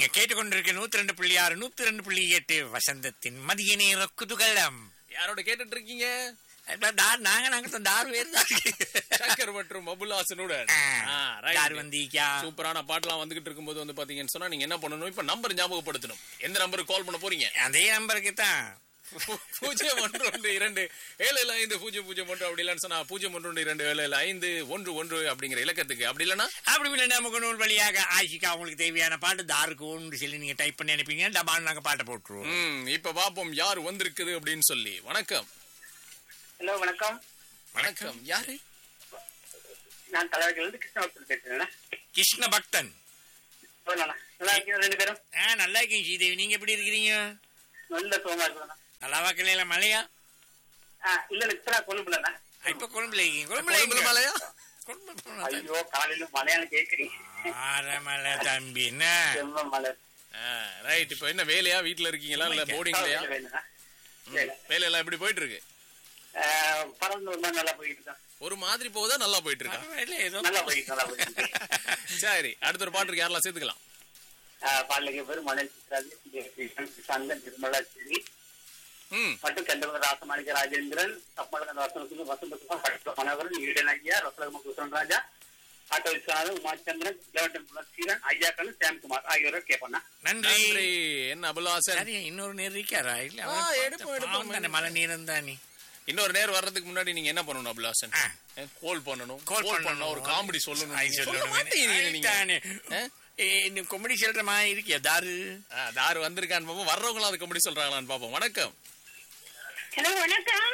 கேட்டுக்கொண்டிருக்க நூத்தி ரெண்டு புள்ளி ஆறு நூத்தி ரெண்டு புள்ளி எட்டு வசந்தத்தின் மதிய நேர குதூகலம் யாரோட கேட்டுட்டு இருக்கீங்க அதான் தார் நாங்க நாங்க தான் தார் வேறு தான் சங்கர் மற்றும் அபுல்லாசனுடன் ஆ, தார் வந்தீக்கா சூப்பரான பாட்டுலாம் வந்துகிட்டு இருக்கும்போது வந்து பாத்தீங்கன்னு சொன்னா நீங்க என்ன பண்ணணும் இப்ப நம்பர் ஞாபகப்படுத்தணும் எந்த நம்பருக்கு கால் பண்ண போறீங்க அதே நம்பருக்கு தான் பூஜ்ஜியம் ஒன்று ஒன்று இரண்டு ஏழு ஏழு ஐந்து பூஜ்ஜியம் பூஜ்ஜியம் ஒன்று அப்படி இல்லைன்னு சொன்னா பூஜ்ஜியம் ஒன்று ஒன்று இரண்டு ஏழு ஏழு ஐந்து ஒன்று ஒன்று அப்படிங்கிற இலக்கத்துக்கு அப்படி இல்லைன்னா அப்படி இல்லை நமக்கு நூல் வழியாக ஆஷிகா உங்களுக்கு தேவையான பாட்டு தாருக்கு ஒன்று சொல்லி நீங்க டைப் பண்ணி அனுப்பிங்க டபால் நாங்க பாட்டை போட்டுருவோம் ம் இப்ப பாப்போம் யார் வந்திருக்குது அப்படின்னு சொல்லி வணக்கம் ஹலோ வணக்கம் வணக்கம் யாரு நான் தலைவர்கள் கிருஷ்ணவர்த்தன் பேசுறேன் கிருஷ்ண பக்தன் நல்லா இருக்கீங்க ரெண்டு பேரும் ஆ நல்லா இருக்கீங்க ஸ்ரீதேவி நீங்க எப்படி இருக்கிறீங்க நல்ல சோமா இருக்கணும் நல்லா வாக்கலையில மழையா ஆ இல்ல இப்ப கொழும்புலண்ணா இப்ப கொழும்புல இருக்கீங்க கொழும்புல கொழும்புல எங்க? மலையா கொழும்புல போனா ஐயோ காலையில மலையாள கேக்குறீங்க ஆரமலை தம்பி என்ன செம்ம மலை ரைட் இப்ப என்ன வேலையா வீட்ல இருக்கீங்களா இல்ல போர்டிங்லயா வேணும்னா. வேலையெல்லாம் எப்படி போயிட்டு இருக்கு ஆ, பரவாயில்ல ஒரு மாதிரி நல்லா போயிட்டு இருக்கேன் ஒரு மாதிரி போகுதா நல்லா போயிட்டு இருக்கா பரவாயில்ல, ஏதோ நல்லா போயிட்டு நல்லா போயிட்டு இருக்கு. சரி அடுத்த ஒரு பாட்டுக்கு யாரெல்லாம் சேர்த்துக்கலாம் ஆ, பாடலுக்கு பேரு மணல் சித்ராஜ் சங்கன் நிர்மலா சிறி ம் மற்றும் கண்டவங்க ராசமாணிக்க ராஜேந்திரன் கப்பலகன் வாசனத்துக்கு வசந்தகுமார் பட்ட மனோகரன் ஈடன் ஐயா ரசலகம குசன் ராஜா ஆட்டோ விஸ்வநாதன் உமாச்சந்திரன் ஜெவட்டன் குலசீரன் ஐயாக்கன் சாம்குமார் ஆகியோரை கேட்பேன் நன்றி நன்றி என்ன அபுல்லாசன் சரி இன்னொரு நேர் இருக்காரா இல்ல ஆ, அவன் எடுப்போம், எடுப்போம். பாவம் தானே, மழை நீரம் தானே இன்னொரு நேரம் வர்றதுக்கு முன்னாடி நீங்க என்ன பண்ணணும் அபுல்லாசன் ஆ. கோல் பண்ணணும் Call கோல் பண்ணணும் பண்ணணும். ஒரு காமெடி சொல்லணும் ஐ, நீங்க சொல்லணும். சொல்ல மாட்டேங்கிறீங்க நீங்க தானே. ஆ? ஏய், இந்த comedy சொல்ற மாதிரி இருக்கியா, தாரு? ஆ, தாரு வந்திருக்கான்னு பாப்போம் வர்றவங்களும் அது கம்பெனி சொல்றாங்களான்னு பாப்போம் வணக்கம் ஹலோ வணக்கம்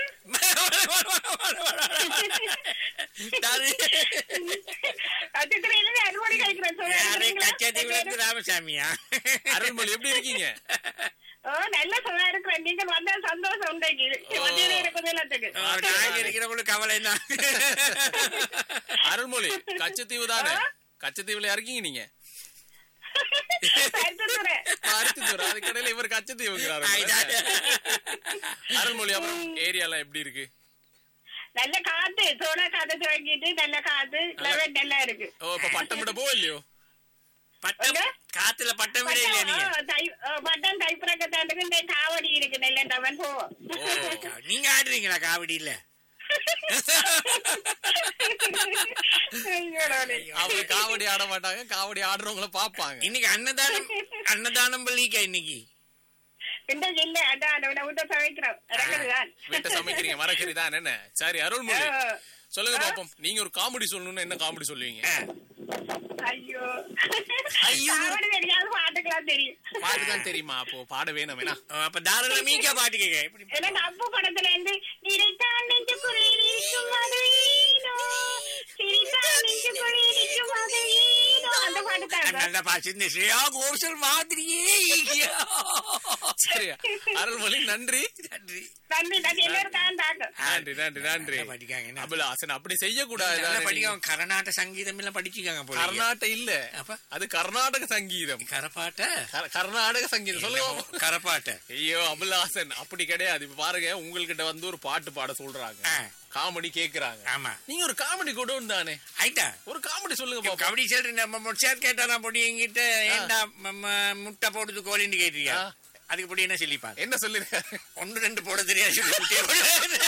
தாரு. கச்சத்திரையில அறுவடை கழிக்கிறேன் யாரு, கச்சத்தீவுல இருந்து ராமசாமியா? அருள்மொழி எப்படி இருக்கீங்க ஓ நல்ல சும்மா இருக்கிறேன் நீங்க வந்தா சந்தோஷம் உண்டாக்கி மத்தியான இருக்குது எல்லாத்துக்கு ஓ, நாங்க இருக்கிறவங்களுக்கு கவலை என்ன? அருள்மொழி கச்சத்தீவு தானே கச்சத்தீவுல இருக்கீங்க நீங்க கருத்துத்துறை. அடுத்து அதுக்கடையில இவர் கச்சத்தீவுங்கிறாரு ஆயிட்டாரு. அருள்மொழி அப்புறம் ஏரியாலாம் எப்படி இருக்கு நல்ல காத்து சோனா காத்து துவங்கிட்டு நல்ல காத்து கிளைமேட் நல்லா இருக்கு ஓ இப்ப பட்டம் விட போ இல்லையோ பட்டம் எங்க? காத்துல பட்டம் விட இல்லையா நீங்க ஓ, தை- ஓ, பட்டம் தைப்பிறக்கத்தாண்டுக்கு இந்த காவடி இருக்கு நல்ல டவன் போவோம் ஓ நீங்க ஆடுறீங்களா காவடி இல்ல ஐயோடே. அவங்க காவடி ஆட மாட்டாங்க காவடி ஆடுறவங்கள பாப்பாங்க இன்னைக்கு அன்னதானம் அன்னதானம் பள்ளிக்கா இன்னைக்கு இந்த இல்ல அதான் அதை விட சமைக்கிறோம் இறங்குதுதான் வீட்டை சமைக்கிறீங்க மரக்கறி தான் என்ன சரி அருள்மொழி ஆ. சொல்லுங்க பாப்போம் நீங்க ஒரு காமெடி சொல்லணும்னு என்ன காமெடி சொல்லுவீங்க ஆ. ஐயோ ஐயோ. காவடி தெரியாது பாட்டுக்கெல்லாம் தெரியும் பாட்டு தான் தெரியுமா அப்போ பாட வேணும் வேணா ஓ, அப்ப தாராள மீக்கா பாட்டு கேட்க எப்படி எனக்கு அப்பு படத்துல இருந்து சிரித்தான் நெஞ்சுக்குள்ளே இருக்கும் அது ஏனோ சிரித்தான் நெஞ்சுக்குள்ளே இருக்கும் அது ஏனோ அந்த பாட்டு தான் நல்ல பாட்டு இந்த ஸ்ரேயா கோஷல் மாதிரியே ஐயா. சரி அருள்மொழி நன்றி நன்றி நன்றி நன்றி எல்லாரும் தான் தாங்க நன்றி நன்றி நன்றி நல்லா படிக்காங்க என்ன? அபுலாசன் அப்படி செய்யக்கூடாது நல்லா தானே படிக்காம கர்நாடக சங்கீதம் எல்லாம் படிச்சுக்காங்க போல கர்நாடக இல்ல அப்ப? அது கர்நாடக சங்கீதம் கரப்பாட்ட கர- கர்நாடக சங்கீதம் சொல்லுங்க கரப்பாட்ட ஐயோ அபுல்லாசன் அப்படி கிடையாது இப்ப பாருங்க உங்ககிட்ட வந்து ஒரு பாட்டு பாட சொல்றாங்க ஆ, காமெடி கேக்குறாங்க ஆமா நீங்க ஒரு காமெடி கூட தானே ஆயிட்டா ஒரு காமெடி சொல்லுங்க பாப்போம் கபடி சொல்றேன் நம்ம முடிச்சார் கேட்டாரா பொடி எங்கிட்ட ஏண்டா ம- முட்டை போடுது கோழின்னு கேட்டியா ஆ. அதுக்கு பொடி என்ன சொல்லிப்பாங்க என்ன சொல்லிருக்காரு ஒன்னு ரெண்டு போட தெரியாது